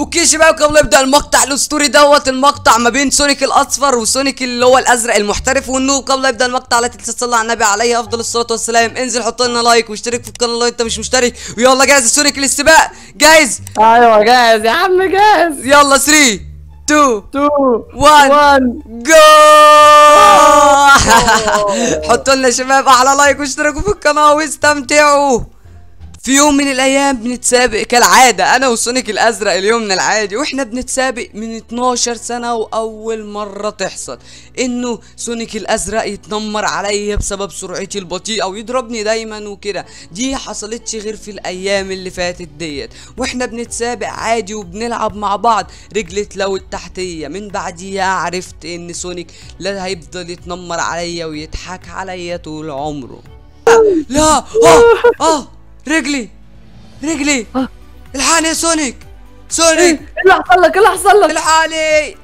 اوكي يا شباب قبل نبدا المقطع الاسطوري دوت المقطع ما بين سونيك الاصفر وسونيك اللي هو الازرق المحترف والنوب قبل نبدا المقطع لا تنسى تصلي على النبي عليه افضل الصلاه والسلام انزل حط لنا لايك واشترك في القناه لو انت مش مشترك ويلا جاهز سونيك للسباق جاهز ايوه جاهز يا عم جاهز يلا 3 2 2 1 1 جو حطوا لنا يا شباب احلى لايك واشتركوا في القناه واستمتعوا في يوم من الايام بنتسابق كالعاده انا وسونيك الازرق اليومنا العادي واحنا بنتسابق من 12 سنه واول مره تحصل انه سونيك الازرق يتنمر عليا بسبب سرعتي البطيئه ويضربني دايما وكده دي حصلتش غير في الايام اللي فاتت ديت واحنا بنتسابق عادي وبنلعب مع بعض رجلت لو التحتيه من بعديها عرفت ان سونيك لا هيفضل يتنمر عليا ويضحك عليا طول عمره لا اه اه رجلي رجلي آه. الحقني يا سونيك سونيك ايه اللي حصل لك ايه اللي حصل لك الحقني إيه؟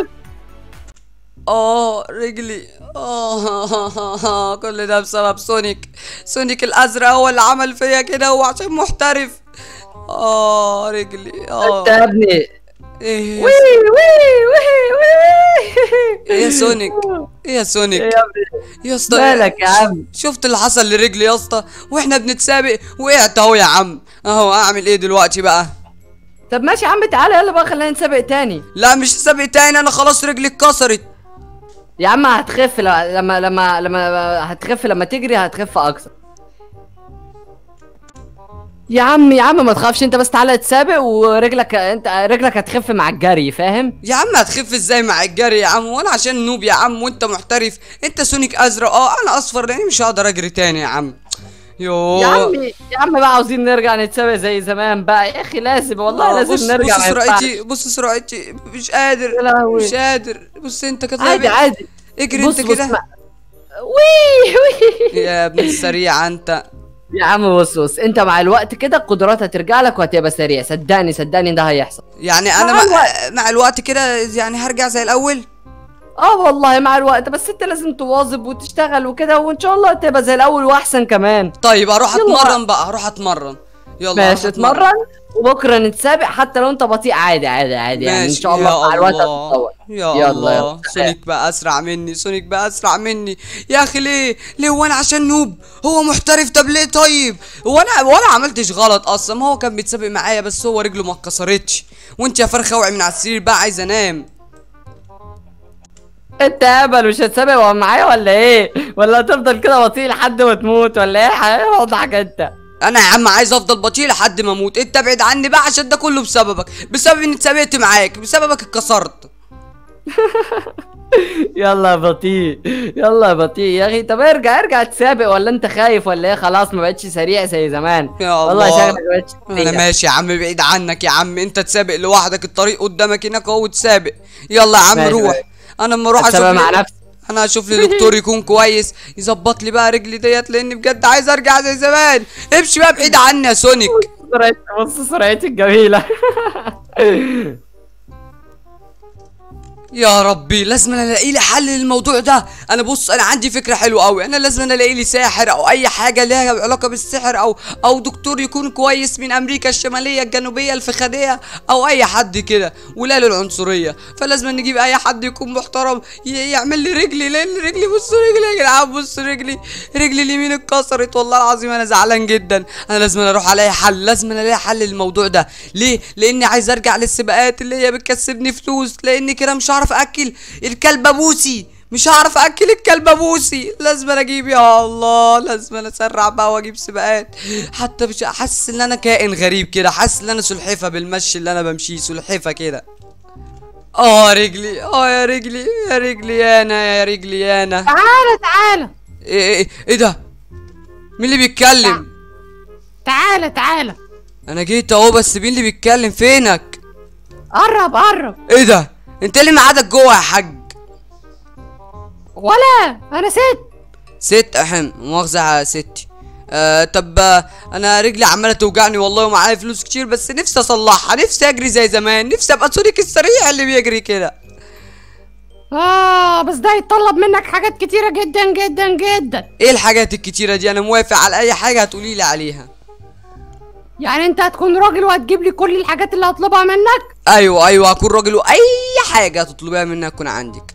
اه رجلي اه كل ده بسبب سونيك سونيك الازرق هو اللي عمل فيا كده هو عشان محترف اه رجلي انت اه يا ابني ايه وي يا- وي وي وي ايه يا سونيك ايه يا سونيك ايه يا ابني يا اسطى مالك يا عم شفت اللي حصل لرجلي يا اسطى واحنا بنتسابق وقعت اهو يا عم اهو اعمل ايه دلوقتي بقى طب ماشي يا عم تعالى يلا بقى خلينا نسابق تاني لا مش سابق تاني انا خلاص رجلي اتكسرت يا عم هتخف ل- لما لما لما هتخف لما تجري هتخف اكتر يا عم يا عم ما تخافش انت بس تعالى تسابق ورجلك انت رجلك هتخف مع الجري فاهم يا عم هتخف ازاي مع الجري يا عم وانا عشان نوب يا عم وانت محترف انت سونيك ازرق اه انا اصفر لاني مش هقدر اجري تاني يا عم يوه يا عم يا عم بقى عاوزين نرجع نتسابق زي زمان بقى يا اخي لازم والله آه، لازم بص نرجع بص ما ينفعش. سرعتي بص سرعتي مش قادر يا لهوي. مش قادر بص انت كده عادي عادي اجري بص انت بص كده ما- وي وي يا ابن السريع انت يا عم بص بص انت مع الوقت كده قدرات هترجع لك وهتبقى سريع صدقني صدقني ده هيحصل يعني انا مع مع, مع الوقت كده يعني هرجع زي الاول اه والله مع الوقت بس انت لازم تواظب وتشتغل وكده وان شاء الله تبقى زي الاول واحسن كمان طيب اروح يلا. اتمرن بقى هروح اتمرن يلا ماشي هروح اتمرن وبكره نتسابق حتى لو انت بطيء عادي عادي عادي يعني ان ماشي، شاء الله يا مع الوقت الله. هتتطور يا يلا، الله يلا. سونيك بقى اسرع مني سونيك بقى اسرع مني يا اخي ليه ليه وانا عشان نوب هو محترف طب ليه طيب وانا وانا عملتش غلط اصلا ما هو كان بيتسابق معايا بس هو رجله ما اتكسرتش وانت يا فرخه اوعي من على السرير بقى عايز انام انت يا هبل مش هتسابق وهو معايا ولا ايه ولا هتفضل كده بطيء لحد ما تموت ولا ايه ايه وضعك انت انا يا عم عايز افضل بطيء لحد ما اموت انت ابعد عني بقى عشان ده كله بسببك بسبب اني اتسابقت معاك بسببك اتكسرت يلا يا بطيء يلا يا بطيء يا اخي طب ارجع ارجع تسابق ولا انت خايف ولا ايه خلاص ما بقتش سريع زي زمان يا والله الله. شكلك ما بقتش انا سريع. ماشي يا عم بعيد عنك يا عم انت تسابق لوحدك الطريق قدامك هناك اهو تسابق يلا يا عم ماشي، روح ماشي. انا اما اروح اشوف هتسابق مع لي- نفسك انا هشوف لي دكتور يكون كويس يظبط لي بقى رجلي ديت لاني بجد عايز ارجع زي زمان امشي بقى بعيد عني يا سونيك سرعتي بص سرعتي الجميلة يا ربي لازم انا الاقي لي حل للموضوع ده انا بص انا عندي فكره حلوه قوي انا لازم انا الاقي لي ساحر او اي حاجه ليها علاقه بالسحر او او دكتور يكون كويس من امريكا الشماليه الجنوبيه الفخاديه او اي حد كده ولا للعنصريه فلازم نجيب اي حد يكون محترم ي- يعمل لي رجلي لان رجلي بصوا رجلي يا جدعان بصوا رجلي رجلي اليمين اتكسرت والله العظيم انا زعلان جدا انا لازم أنا اروح الاقي حل لازم أنا الاقي حل للموضوع ده ليه لاني عايز ارجع للسباقات اللي هي بتكسبني فلوس لاني كده مش هعرف اكل الكلب ابوسي مش هعرف اكل الكلب ابوسي لازم أنا اجيب يا الله لازم أنا اسرع بقى واجيب سباقات حتى مش حاسس ان انا كائن غريب كده حاسس ان انا سلحفه بالمشي اللي انا بمشيه سلحفه كده اه رجلي اه يا رجلي يا رجلي يا انا يا رجلي يا انا تعالى تعالى ايه ايه ايه ده مين اللي بيتكلم تعالى تعالى انا جيت اهو بس مين اللي بيتكلم فينك قرب قرب ايه ده انت اللي معادك جوه يا حاج ولا انا ست ست احم مؤاخذة على ستي آه طب آه، انا رجلي عماله توجعني والله ومعايا فلوس كتير بس نفسي اصلحها نفسي اجري زي زمان نفسي ابقى سونيك السريع اللي بيجري كده اه بس ده يتطلب منك حاجات كتيرة جدا جدا جدا ايه الحاجات الكتيره دي انا موافق على اي حاجه هتقولي لي عليها يعني انت هتكون راجل وهتجيب لي كل الحاجات اللي هطلبها منك ايوه ايوه هكون راجل واي حاجه تطلبيها مني هتكون عندك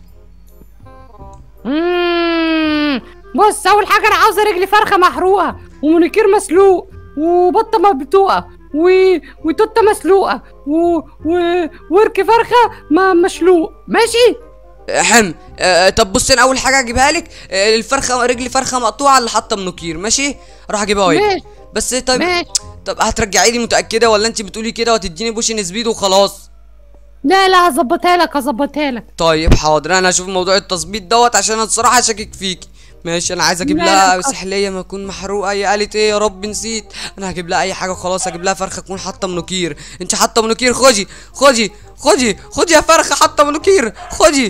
مم. بص اول حاجه انا عاوزه رجل فرخه محروقه ومونيكير مسلوق وبطه مبتوقه و... وتوته مسلوقه و... و... ورك فرخه ما مشلوق ماشي حم آه طب بصي انا اول حاجه اجيبها لك آه الفرخه رجلي فرخه مقطوعه اللي حاطه منوكير ماشي راح اجيبها واجي ماشي. بس طيب ماشي. طب هترجعي لي متاكده ولا انت بتقولي كده وهتديني بوشن سبيد وخلاص لا لا هظبطها لك هظبطها لك طيب حاضر انا هشوف موضوع التظبيط دوت عشان انا الصراحه شاكك فيكي ماشي انا عايز اجيب لا، لها لا، سحليه ما تكون محروقه هي قالت ايه يا رب نسيت انا هجيب لها اي حاجه خلاص هجيب لها فرخه تكون حاطه منوكير انت حاطه منوكير خدي خدي خدي خدي يا فرخه حاطه منوكير خدي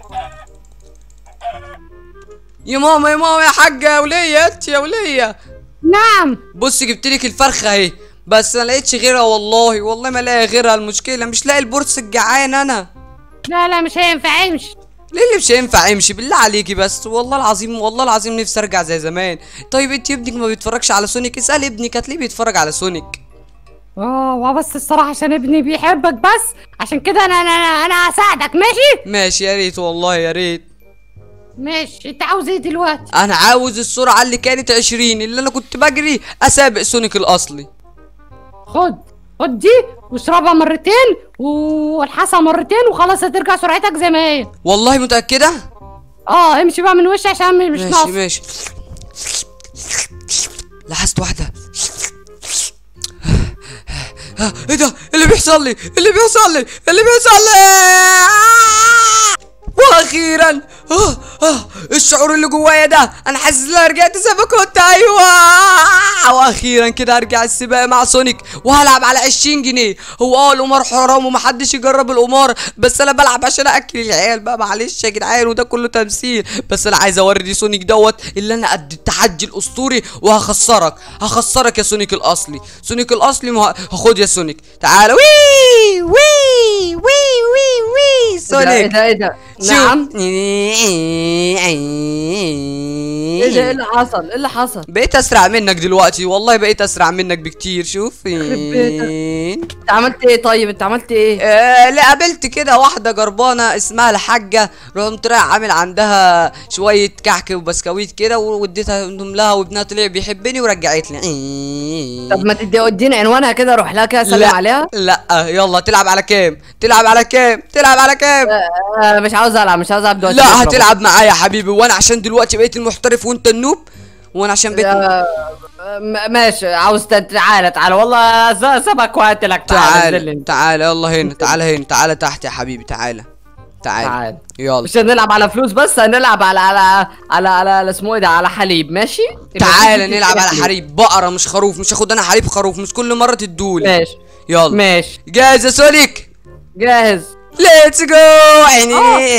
يا ماما يا ماما يا حاجه يا وليه انت يا وليه نعم بصي جبت لك الفرخه اهي بس ما لقيتش غيرها والله والله ما لاقي غيرها المشكله مش لاقي البورس الجعان انا لا لا مش هينفع امشي ليه اللي مش هينفع امشي بالله عليكي بس والله العظيم والله العظيم نفسي ارجع زي زمان طيب انت ابنك ما بيتفرجش على سونيك اسال ابنك هتلاقيه بيتفرج على سونيك اه وبس الصراحه عشان ابني بيحبك بس عشان كده انا انا انا, أنا هساعدك ماشي ماشي يا ريت والله يا ريت ماشي انت عاوز ايه دلوقتي انا عاوز السرعه اللي كانت 20 اللي انا كنت بجري اسابق سونيك الاصلي خد خد دي واشربها مرتين والحسها مرتين وخلاص هترجع سرعتك زي ما هي والله متاكده اه امشي بقى من وشي عشان مش ماشي ناقص ماشي لاحظت واحده ها، ايه ده اللي بيحصل لي اللي بيحصل لي اللي بيحصل لي واخيرا آه آه الشعور اللي جوايا ده انا حاسس ان أنا رجعت زي ما كنت ايوه واخيرا كده هرجع السباق مع سونيك وهلعب على 20 جنيه هو اه القمار حرام ومحدش يجرب القمار بس انا بلعب عشان اكل العيال بقى معلش يا جدعان وده كله تمثيل بس انا عايز اوري سونيك دوت اللي انا قد التحدي الاسطوري وهخسرك هخسرك يا سونيك الاصلي سونيك الاصلي مه... خد يا سونيك تعالى وي وي وي وي وي ايه سونيك ده ايه ده نعم ايه ده ايه اللي حصل ايه اللي حصل بقيت اسرع منك دلوقتي والله بقيت اسرع منك بكتير شوف انت عملت ايه طيب انت عملت ايه آه لا قابلت كده واحدة جربانة اسمها الحاجة رحت رايح عامل عندها شوية كحك وبسكويت كده واديتها لها وابنها طلع بيحبني ورجعت لي طب ما تدي اديني عنوانها كده اروح لها كده اسلم لا عليها لا يلا تلعب على كام تلعب على كام تلعب على كام آه مش عاوز العب مش عاوز العب دلوقتي لا بكرة هتلعب معايا يا حبيبي وانا عشان دلوقتي بقيت المحترف وانت النوب وانا عشان بقيت آه، م- ماشي عاوز ت- تعالى تعالى والله س- سبك وقتلك تعالى تعال انزل تعال يلا هنا تعال هنا تعال تحت يا حبيبي تعال تعال تعال يلا مش هنلعب على فلوس بس هنلعب على على على على, على اسمه ايه ده على حليب ماشي تعال يبقى في- نلعب على حليب. حليب بقرة مش خروف مش هاخد انا حليب خروف مش كل مرة تدولي ماشي يلا ماشي جاهز يا سونيك جاهز ليتس جو عيني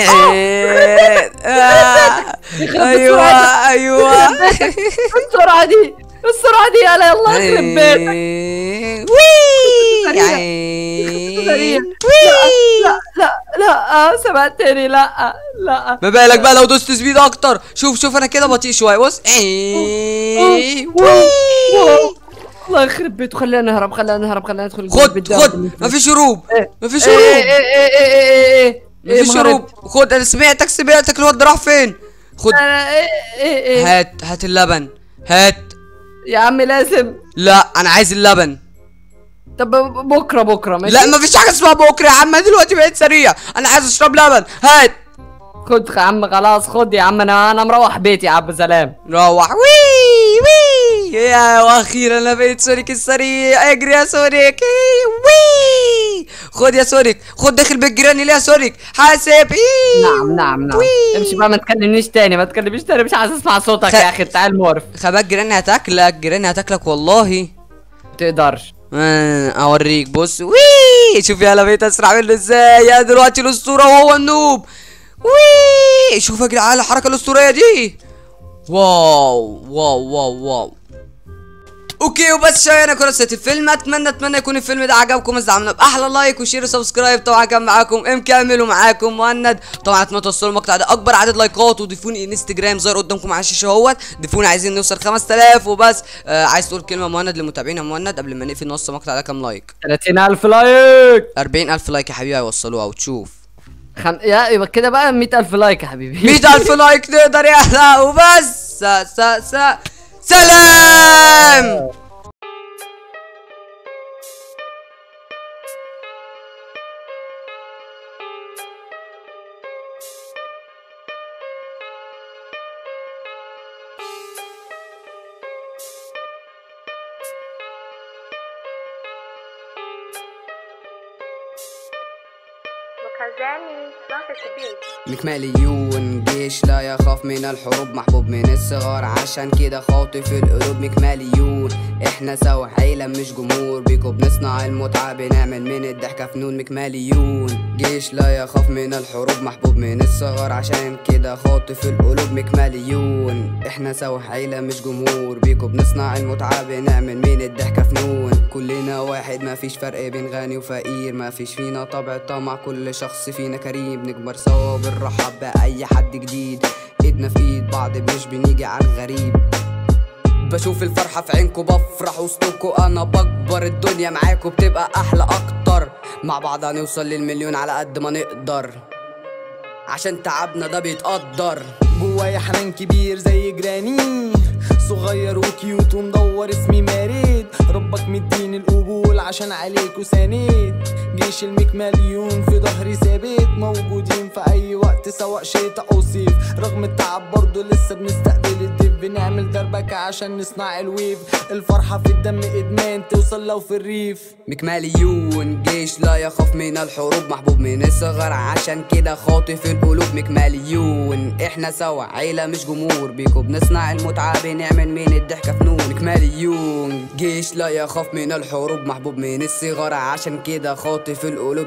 آه. ايوه ايوه السرعة دي السرعة دي يلا يلا يخرب بيتك وي سريع. عيني. لا لا لا آه، سبقتني لا لا ما بالك بقى لو دوست سبيد اكتر شوف شوف انا كده بطيء شويه بص عيني. وي. الله يخرب بيته خلينا نهرب خلينا نهرب خلينا ندخل جوه خد البيت ده. خد مفيش هروب إيه. مفيش ايه هروب ايه ايه ايه ايه ايه ايه مفيش ما هروب هربت. خد انا سمعتك سمعتك الواد ده راح فين خد أنا- ايه ايه ايه هات هات اللبن هات يا عم لازم لا انا عايز اللبن طب بكره بكره ماشي لا مفيش حاجه اسمها بكره يا عم أنا دلوقتي بقيت سريع انا عايز اشرب لبن هات خد يا عم خلاص خد يا عم انا انا مروح بيتي يا عم سلام روح وي وي يا واخيرا انا بقيت سونيك السريع اجري يا سونيك وي خد يا سونيك خد داخل بيت جيراني ليه يا سونيك حاسب إيه. نعم نعم نعم وي. امشي بقى ما تكلمنيش تاني ما تكلمنيش تاني مش عايز اسمع صوتك خ- يا اخي انت عيل مقرف خباك جيراني هتاكلك جيراني هتاكلك والله تقدرش آه، اوريك بص وي شوف يا بقيت اسرع منه ازاي يا دلوقتي الاسطوره وهو النوب وي شوف يا جدعان الحركه الاسطوريه دي واو واو واو واو اوكي وبس شويه انا كراسة الفيلم اتمنى اتمنى يكون الفيلم ده عجبكم بس عملنا باحلى لايك وشير وسبسكرايب طبعا كان معاكم ام كامل ومعاكم مهند طبعا اتمنى توصلوا المقطع ده اكبر عدد لايكات وضيفوني انستجرام ظاهر قدامكم على الشاشه اهوت ضيفوني عايزين نوصل 5000 وبس آه عايز تقول كلمه مهند لمتابعينا مهند قبل ما نقفل نص المقطع ده كام لايك 30000 لايك 40000 لايك يا حبيبي هيوصلوها وتشوف خم... يا يبقى كده بقى 100000 لايك يا حبيبي 100000 لايك نقدر يحلى وبس س س س سلام Mukazani, love is a beat. مكماليون جيش لا يخاف من الحروب محبوب من الصغار عشان كده خاطف القلوب مكماليون احنا سوا عيلة مش جمهور بيكو بنصنع المتعة بنعمل من الضحكة فنون مكماليون جيش لا يخاف من الحروب محبوب من الصغار عشان كده خاطف القلوب مكماليون احنا سوا عيلة مش جمهور بيكو بنصنع المتعة بنعمل من الضحكة فنون كلنا واحد ما فيش فرق بين غني وفقير ما فيش فينا طبع طمع كل شخص فينا كريم نكبر سوا وبنرحب بأي حد جديد ايدنا في ايد بعض مش بنيجي على الغريب بشوف الفرحة في عينكو بفرح وسطكو انا بكبر الدنيا معاكو بتبقى احلى اكتر مع بعض هنوصل للمليون على قد ما نقدر عشان تعبنا ده بيتقدر جوايا حنان كبير زي جراني صغير وكيوت ومدور اسمي ماريد ربك مديني القبول عشان عليك وساند جيش المكمليون في ظهري ثابت موجودين في اي وقت سواء شتاء او صيف رغم التعب برضه لسه بنستقبل الضيف بنعمل دربكة عشان نصنع الويف الفرحة في الدم ادمان توصل لو في الريف مكماليون جيش لا يخاف من الحروب محبوب من الصغر عشان كده خاطف القلوب مكماليون احنا سوا عيلة مش جمهور بيكو بنصنع المتعة بنعمل من الضحكة فنون مكماليون جيش لا يخاف من الحروب محبوب من الصغر عشان كده خاطف القلوب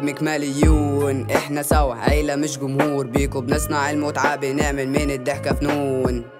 مكماليون احنا سوا عيلة مش جمهور بيكو بنصنع المتعة بنعمل من الضحكة فنون